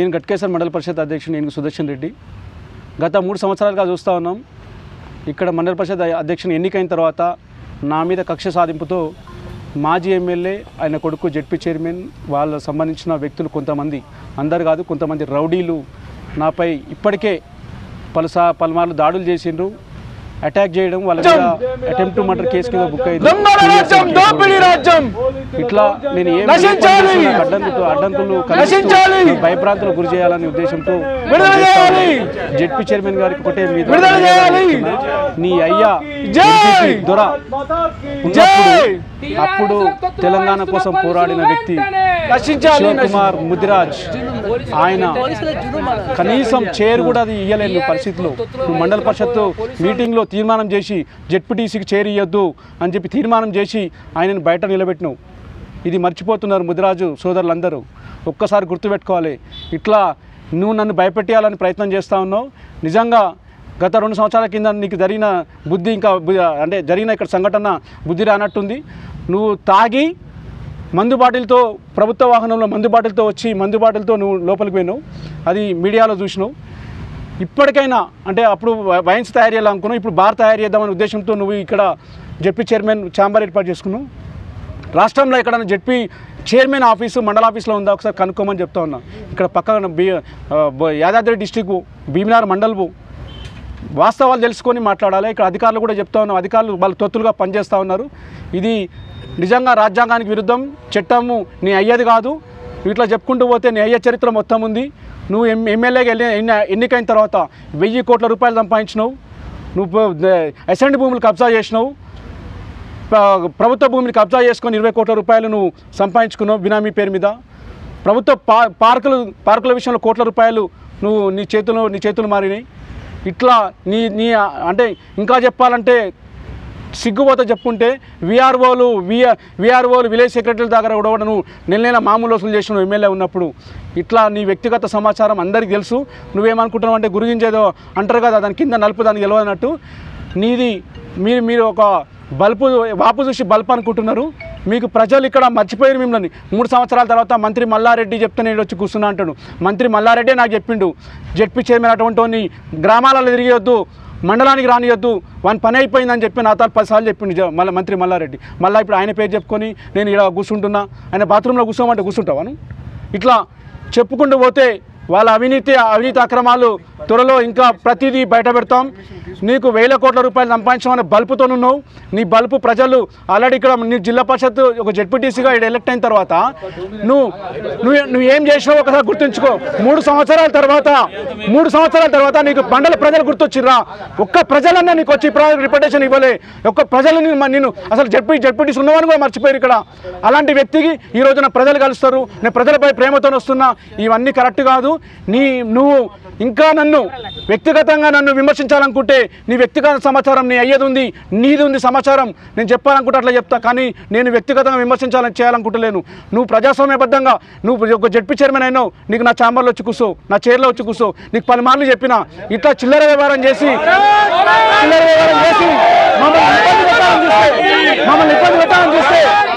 నేను గట్కేశ్వర్ మండల పరిషత్ అధ్యక్షుడు నేను సుదర్శన్ రెడ్డి గత మూడు సంవత్సరాలుగా చూస్తూ ఉన్నాం ఇక్కడ మండల పరిషత్ అధ్యక్షుని ఎన్నికైన తర్వాత నా మీద కక్ష సాధింపుతో మాజీ ఎమ్మెల్యే ఆయన కొడుకు జడ్పీ చైర్మన్ వాళ్ళ సంబంధించిన వ్యక్తులు కొంతమంది అందరు కాదు కొంతమంది రౌడీలు నాపై ఇప్పటికే పలుసా పలుమార్లు దాడులు చేసిండ్రు అటాక్ చేయడం వాళ్ళ మీద అటెంప్ట్ మర్డర్ కేసు కింద బుక్ అయింది దొంగల రాజ్యం దోపిడీ రాజ్యం ఇట్లా నేను ఏం నశించాలి! ఏ పని చేసినా అడ్డంకులు అడ్డంకులు నశించాలి! కలిగిస్తూ భయభ్రాంతులకు గురి చేయాలనే ఉద్దేశంతో విడుదల చేయాలి! జడ్పీ చైర్మన్ గారికి ఒకటే మీద విడుదల చేయాలి! నీ అయ్యా జై! ఎంపీపీ దొర జై! ఉన్నప్పుడు అప్పుడు తెలంగాణ కోసం పోరాడిన వ్యక్తి నశించాలి శివకుమార్ ముదిరాజ్ ఆయన కనీసం చైర్ కూడా అది ఇయ్యలేని పరిస్థితిలో నువ్వు మండల పరిషత్తు మీటింగ్లో తీర్మానం చేసి జెడ్పీటీసీకి చైర్ ఇవ్వద్దు అని చెప్పి తీర్మానం చేసి ఆయనను బయట నిలబెట్టినావు ఇది మర్చిపోతున్నారు ముదిరాజు సోదరులందరూ ఒక్కసారి గుర్తుపెట్టుకోవాలి ఇట్లా నువ్వు నన్ను భయపెట్టేయాలని ప్రయత్నం చేస్తూ ఉన్నావు నిజంగా గత రెండు సంవత్సరాల కింద నీకు జరిగిన బుద్ధి ఇంకా బు- అంటే జరిగిన ఇక్కడ సంఘటన బుద్ధి రానట్టుంది నువ్వు తాగి మందు బాటిల్తో ప్రభుత్వ వాహనంలో మందు బాటిల్తో వచ్చి మందు బాటిల్తో నువ్వు లోపలికి పోయినావు అది మీడియాలో చూసినావు ఇప్పటికైనా అంటే అప్పుడు వ- వైన్స్ తయారు చేయాలనుకున్నావు ఇప్పుడు బార్ తయారు చేద్దామనే ఉద్దేశంతో నువ్వు ఇక్కడ జడ్పీ చైర్మన్ ఛాంబర్ ఏర్పాటు చేసుకున్నావు రాష్ట్రంలో ఎక్కడైనా జడ్పీ చైర్మన్ ఆఫీసు మండల ఆఫీస్లో ఉందా ఒకసారి కనుక్కోమని చెప్తా ఉన్నా ఇక్కడ పక్కన బీ ఆ, బ- యాదాద్రి డిస్టిక్ భీమినార్ మండలము వాస్తవాలు తెలుసుకొని మాట్లాడాలి ఇక్కడ అధికారులు కూడా చెప్తా ఉన్నాం అధికారులు వాళ్ళు తొత్తులుగా పనిచేస్తూ ఉన్నారు ఇది నిజంగా రాజ్యాంగానికి విరుద్ధం చట్టము నీ అయ్యేది కాదు ఇట్లా చెప్పుకుంటూ పోతే నీ అయ్యే చరిత్ర మొత్తం ఉంది నువ్వు ఎం ఎమ్మెల్యేగా వెళ్ళి ఎన్ని- ఎన్నికైన తర్వాత వెయ్యి కోట్ల రూపాయలు సంపాదించినావు నువ్వు అసెంట్ భూములు కబ్జా చేసినావు ప్ర- ప్రభుత్వ భూమిని కబ్జా చేసుకొని ఇరవై కోట్ల రూపాయలు నువ్వు సంపాదించుకున్నావు బినామీ పేరు మీద ప్రభుత్వ పా పార్కులు పార్కుల విషయంలో కోట్ల రూపాయలు నువ్వు నీ చేతులు నీ చేతులు మారినాయి ఇట్లా నీ నీ అంటే ఇంకా చెప్పాలంటే సిగ్గుపోతే చెప్పుకుంటే విఆర్ఓలు విఆర్ విఆర్ఓలు విలేజ్ సెక్రటరీల దగ్గర కూడా కూడా నువ్వు నెల నెల మామూలు వసూలు చేసిన ఎమ్మెల్యే ఉన్నప్పుడు ఇట్లా నీ వ్యక్తిగత సమాచారం అందరికీ తెలుసు నువ్వేమనుకుంటున్నావు అంటే గురిగించేదో అంటారు కదా దాని కింద నలుపు దానికి తెలియనట్టు నీది మీరు మీరు ఒక బల్బు వాపు చూసి బల్బ్ అనుకుంటున్నారు మీకు ప్రజలు ఇక్కడ మర్చిపోయారు మిమ్మల్ని మూడు సంవత్సరాల తర్వాత మంత్రి మల్లారెడ్డి చెప్తే నేను వచ్చి కూర్చున్నా అంటాడు మంత్రి మల్లారెడ్డి నాకు చెప్పిండు జడ్పీ చైర్మన్ అటువంటి వాడిని గ్రామాలలో తిరిగొద్దు మండలానికి రానియొద్దు వాని పని అయిపోయిందని చెప్పి నా తాను పదిసార్లు చెప్పిండు జ- మళ్ళీ మంత్రి మల్లారెడ్డి మళ్ళీ ఇప్పుడు ఆయన పేరు చెప్పుకొని నేను ఇక్కడ కూర్చుంటున్నా ఆయన బాత్రూంలో కూర్చోమంటే కూర్చుంటావాను ఇట్లా చెప్పుకుంటూ పోతే వాళ్ళ అవినీతి అవినీతి అక్రమాలు త్వరలో ఇంకా ప్రతిదీ బయట పెడతాం నీకు వేల కోట్ల రూపాయలు సంపాదించమని బల్బుతో ఉన్నావు నీ బల్బు ప్రజలు ఆల్రెడీ ఇక్కడ నీ జిల్లా పరిషత్ ఒక జెడ్పీటీసీగా ఇక్కడ ఎలక్ట్ అయిన తర్వాత నువ్వు నువ్వు నువ్వు ఏం చేసినావు ఒకసారి గుర్తుంచుకో మూడు సంవత్సరాల తర్వాత మూడు సంవత్సరాల తర్వాత నీకు మండల ప్రజలు గుర్తొచ్చిర్రా ఒక్క ప్రజలన్నా నీకు వచ్చి రిప్రజెంటేషన్ ఇవ్వలే ఒక్క ప్రజలు నిన్ను నేను అసలు జడ్పీ జడ్పీటీసీ ఉన్నవాని కూడా మర్చిపోయారు ఇక్కడ అలాంటి వ్యక్తికి ఈ రోజున ప్రజలు కలుస్తారు నేను ప్రజలపై ప్రేమతో వస్తున్నా ఇవన్నీ కరెక్ట్ కాదు నీ నువ్వు ఇంకా నన్ను వ్యక్తిగతంగా నన్ను విమర్శించాలనుకుంటే నీ వ్యక్తిగత సమాచారం నీ అయ్యేది ఉంది నీది ఉంది సమాచారం నేను చెప్పాలనుకుంటే అట్లా చెప్తా కానీ నేను వ్యక్తిగతంగా విమర్శించాలని చేయాలనుకుంటలేను నువ్వు ప్రజాస్వామ్యబద్ధంగా నువ్వు ఒక జడ్పీ చైర్మన్ అయినావు నీకు నా ఛాంబర్లో వచ్చి కూర్చో నా చైర్లో వచ్చి కూర్చో నీకు పలుమార్లు చెప్పిన ఇట్లా చిల్లర వ్యవహారం చేసి చిల్లర వ్యవహారం చేసి మమ్మల్ని ఇబ్బంది పెట్టాలని చూస్తే మమ్మల్ని ఇబ్బంది పెట్టాలని చూస్తే